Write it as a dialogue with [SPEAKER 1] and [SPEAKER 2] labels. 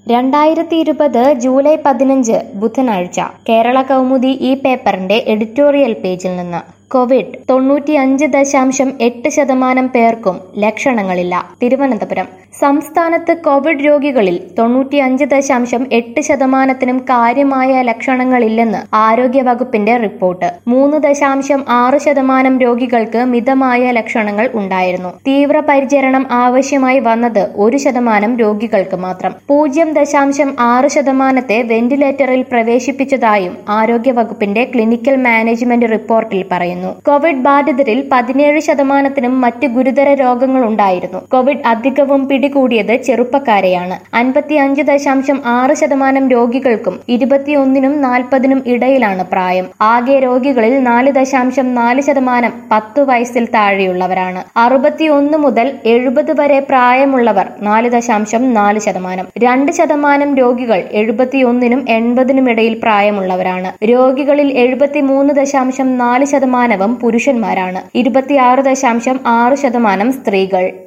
[SPEAKER 1] രണ്ടായിരത്തി ഇരുപത് ജൂലൈ പതിനഞ്ച് ബുധനാഴ്ച കേരള കൗമുദി ഈ പേപ്പറിന്റെ എഡിറ്റോറിയൽ പേജിൽ നിന്ന് കോവിഡ് തൊണ്ണൂറ്റിയഞ്ച് ദശാംശം എട്ട് ശതമാനം പേർക്കും ലക്ഷണങ്ങളില്ല തിരുവനന്തപുരം സംസ്ഥാനത്ത് കോവിഡ് രോഗികളിൽ തൊണ്ണൂറ്റിയഞ്ച് ദശാംശം എട്ട് ശതമാനത്തിനും കാര്യമായ ലക്ഷണങ്ങളില്ലെന്ന് ആരോഗ്യ വകുപ്പിന്റെ റിപ്പോർട്ട് മൂന്ന് ദശാംശം ആറ് ശതമാനം രോഗികൾക്ക് മിതമായ ലക്ഷണങ്ങൾ ഉണ്ടായിരുന്നു തീവ്രപരിചരണം ആവശ്യമായി വന്നത് ഒരു ശതമാനം രോഗികൾക്ക് മാത്രം പൂജ്യം ദശാംശം ആറ് ശതമാനത്തെ വെന്റിലേറ്ററിൽ പ്രവേശിപ്പിച്ചതായും ആരോഗ്യ വകുപ്പിന്റെ ക്ലിനിക്കൽ മാനേജ്മെന്റ് റിപ്പോർട്ടിൽ പറയുന്നു കോവിഡ് ബാധിതരിൽ പതിനേഴ് ശതമാനത്തിനും മറ്റ് ഗുരുതര രോഗങ്ങൾ ഉണ്ടായിരുന്നു കോവിഡ് അധികവും പിടികൂടിയത് ചെറുപ്പക്കാരെയാണ് അൻപത്തിയഞ്ച് ദശാംശം ആറ് ശതമാനം രോഗികൾക്കും ഇരുപത്തിയൊന്നിനും നാൽപ്പതിനും ഇടയിലാണ് പ്രായം ആകെ രോഗികളിൽ നാല് ദശാംശം നാല് ശതമാനം പത്തു വയസ്സിൽ താഴെയുള്ളവരാണ് അറുപത്തിയൊന്ന് മുതൽ എഴുപത് വരെ പ്രായമുള്ളവർ നാല് ദശാംശം നാല് ശതമാനം രണ്ട് ശതമാനം രോഗികൾ എഴുപത്തിയൊന്നിനും എൺപതിനും ഇടയിൽ പ്രായമുള്ളവരാണ് രോഗികളിൽ എഴുപത്തിമൂന്ന് ദശാംശം നാല് ശതമാനവും പുരുഷന്മാരാണ് ഇരുപത്തിയാറ് ദശാംശം ആറ് ശതമാനം സ്ത്രീകൾ